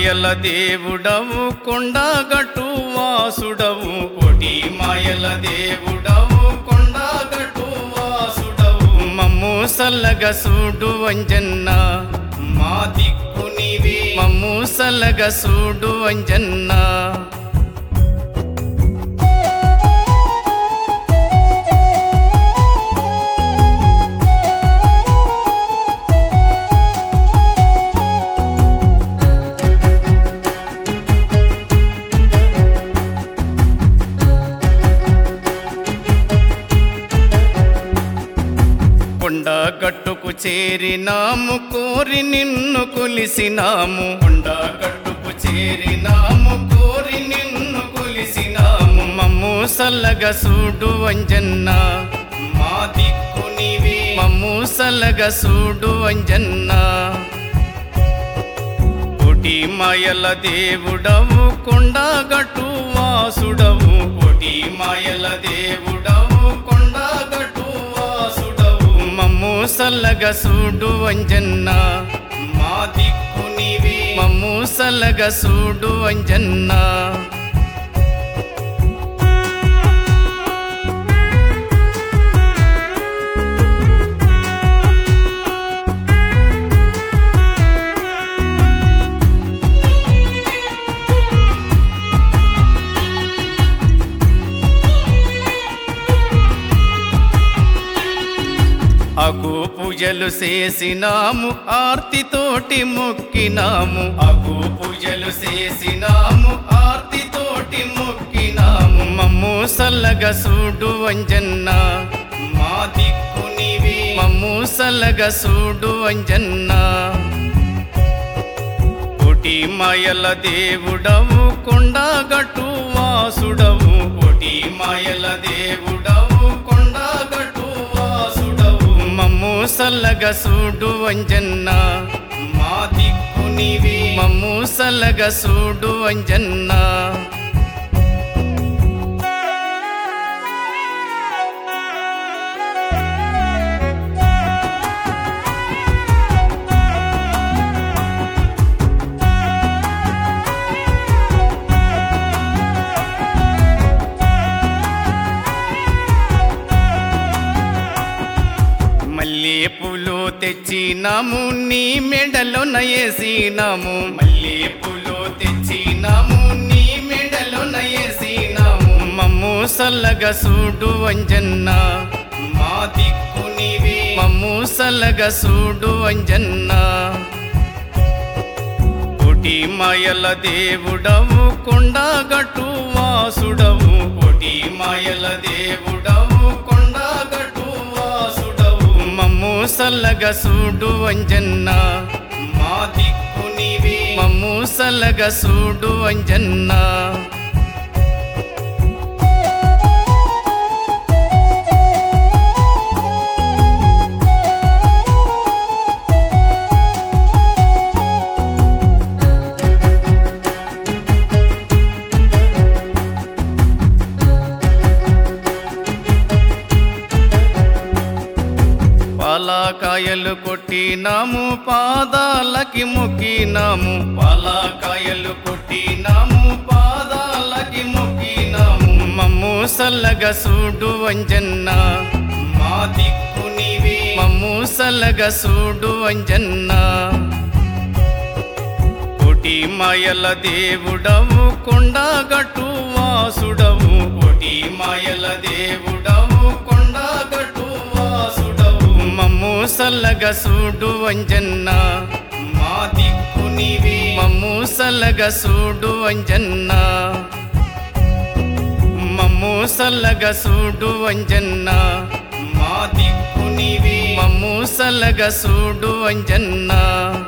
మాయల దేవుడవు కొండగట్టు వాసుడవు కోటి మాయల దేవుడవు కొండగట్టు వాసుడవు మమ్ము సల్లగ సూడు అంజన్న మా దిక్కు నీవే మమ్ము సల్లగ సూడు అంజన్న కొండ గట్టుకు చేరినాము కోరి నిన్ను కొలిసినాము కొండ గట్టుకు చేరినాము కోరి నిన్ను కొలిసినాము మమ్ము సల్లగ సూడు అంజన్న మా దిక్కు నీవే మమ్ము సల్లగ సూడు అంజన్న కోటి మాయల దేవుడవు కొండగట్టు వాసుడవు కోటి మాయల దేవుడవు కొండగట్టు వాసుడవు మమ్ము సల్లగ సూడు అంజన్న మా దిక్కు నీవే మమ్ము సల్లగ సూడు అంజన్న అగు పూజలు చేసినాము ఆర్తితోటి మొక్కినాము అగు పూజలు చేసినాము ఆర్తితోటి మొక్కినాము మమ్ము సల్లగ సూడు అంజన్న మా దిక్కు నీవే మమ్ము సల్లగ సూడు అంజన్న కోటి మాయల దేవుడవు కొండగట్టు వాసుడవు కోటి మాయల దేవుడవు కొండగట్టు వాసుడవు మమ్ము సల్లగ సూడు అంజన్న మా దిక్కు నీవే మమ్ము సల్లగ సూడు అంజన్న మల్లె పూలు తెచ్చినాము నీ మెడలో నయేసినాము మల్లె పూలు తెచ్చినాము నీ మెడలో నయేసినాము మమ్ము సల్లగ సూడు అంజన్న మా దిక్కు నీవే మమ్ము సల్లగ సూడు అంజన్న కోటి మాయల దేవుడవు కొండగట్టు వాసుడవు కోటి మాయల దేవుడవు కొండగట్టు వాసుడవు మమ్ము సల్లగ సూడు అంజన్న మా దిక్కు నీవే మమ్ము సల్లగ సూడు అంజన్న పాలకాయలు కొట్టినాము పాదాలకి మొక్కినాము పాలకాయలు కొట్టినాము పాదాలకి మొక్కినాము మమ్ము సల్లగ సూడు అంజన్న మా దిక్కు నీవే మమ్ము సల్లగ సూడు అంజన్న కోటి మాయల దేవుడవు కొండగట్టు వాసుడవు కోటి మాయల దేవుడవు కొండగట్టు వాసుడవు మమ్ము సల్లగ సూడు అంజన్న మా దిక్కు నీవే మమ్ము సల్లగ సూడు అంజన్న మమ్ము సల్లగ సూడు అంజన్న మా దిక్కు నీవే మమ్ము సల్లగ సూడు అంజన్న